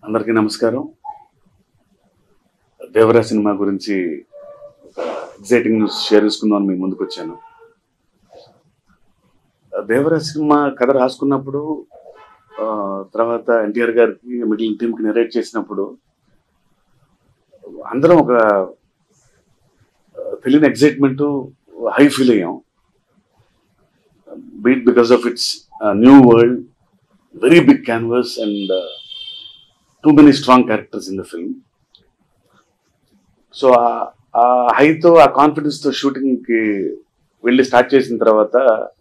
అందరికీ నమస్కారం దేవరా సినిమా గురించి ఒక ఎగ్జైటింగ్ న్యూస్ షేర్ చేసుకుందాం మీ ముందుకు వచ్చాను దేవరా సినిమా కథ రాసుకున్నప్పుడు ఆ, తర్వాత ఎన్టీఆర్ గారికి మిగిలిన టీంకి నెరేట్ చేసినప్పుడు అందరం ఒక ఆ, తెలియని ఎగ్జైట్మెంట్ హై ఫీల్ అయ్యాం but because of its new world very big canvas and too many strong characters in the film so ఆ హైతో ఆ కాన్ఫిడెన్స్తో షూటింగ్కి వెళ్ళి స్టార్ట్ చేసిన తర్వాత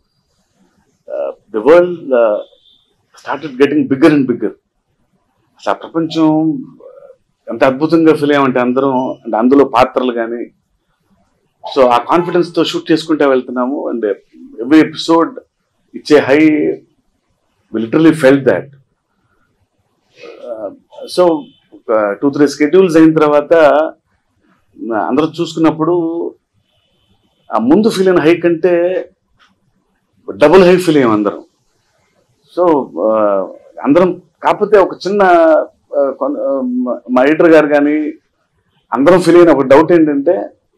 the world started getting bigger and bigger అసలు ఆ ప్రపంచం ఎంత అద్భుతంగా ఫీల్ అయ్యామంటే అందరం అంటే అందులో పాత్రలు కానీ సో ఆ కాన్ఫిడెన్స్తో షూట్ చేసుకుంటూ వెళ్తున్నాము అండ్ ఎవ్రీ ఎపిసోడ్ ఇచ్చే high literally felt that so ఒక టూ త్రీ స్కెడ్యూల్స్ అయిన తర్వాత ఆ, అందరూ చూసుకున్నప్పుడు ఆ ముందు ఫీల్ అయిన హై కంటే డబుల్ హై ఫీల్ అయ్యాం అందరం సో ఆ, అందరం కాకపోతే ఒక చిన్న ఆ, కొన్- ఆ, మా- మా ఎడిటర్ గారు కానీ అందరం ఫీల్ అయిన ఒక డౌట్ ఏంటంటే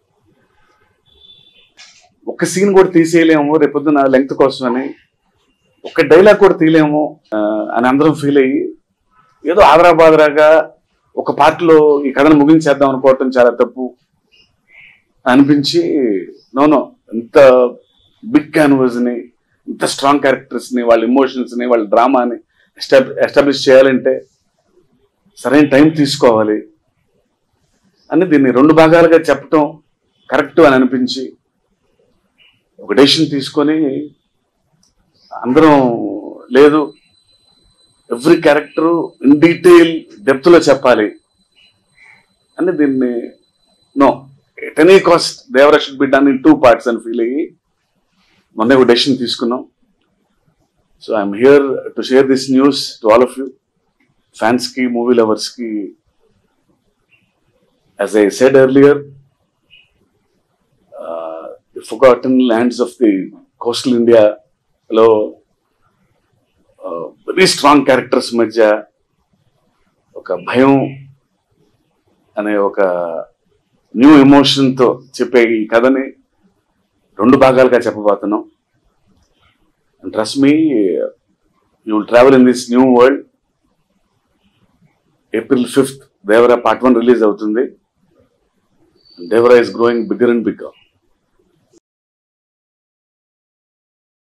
ఒక సీన్ కూడా తీసేయలేము రేపొద్దున లెంగ్త్ కోసమని ఒక డైలాగ్ కూడా తీయలేము ఆ, అని అందరం ఫీల్ అయ్యి ఏదో ఆదరాబాదరాగా ఒక పార్ట్లో ఈ కథను ముగించేద్దాం అనుకోవటం చాలా తప్పు అనిపించి నోనో ఇంత బిగ్ క్యాన్వస్ ని ఇంత స్ట్రాంగ్ క్యారెక్టర్స్ ని వాళ్ళ ఎమోషన్స్ ని వాళ్ళ డ్రామాని ఎస్టాబ్లిష్ చేయాలంటే సరైన టైం తీసుకోవాలి అని దీన్ని రెండు భాగాలుగా చెప్పటం కరెక్ట్ అని అనిపించి ఒక డెసిషన్ తీసుకొని అందరం లేదు every character in detail depth లో చెప్పాలి అని దీన్ని no at any cost Devara should be done in two parts అని ఫీల్ అయ్యి మొన్న ఒక డెసిషన్ తీసుకున్నాం so I'm here to share this news to all of you fans కి మూవీ లవర్స్ కి as I said earlier forgotten lands of the coastal ఇండియాలో very strong characters మధ్య ఒక భయం అనే ఒక న్యూ ఎమోషన్తో చెప్పే ఈ కథని రెండు భాగాలుగా చెప్పబోతున్నాం trust me you will travel in this new world April fifth Devara part one release అవుతుంది Devara is growing bigger and bigger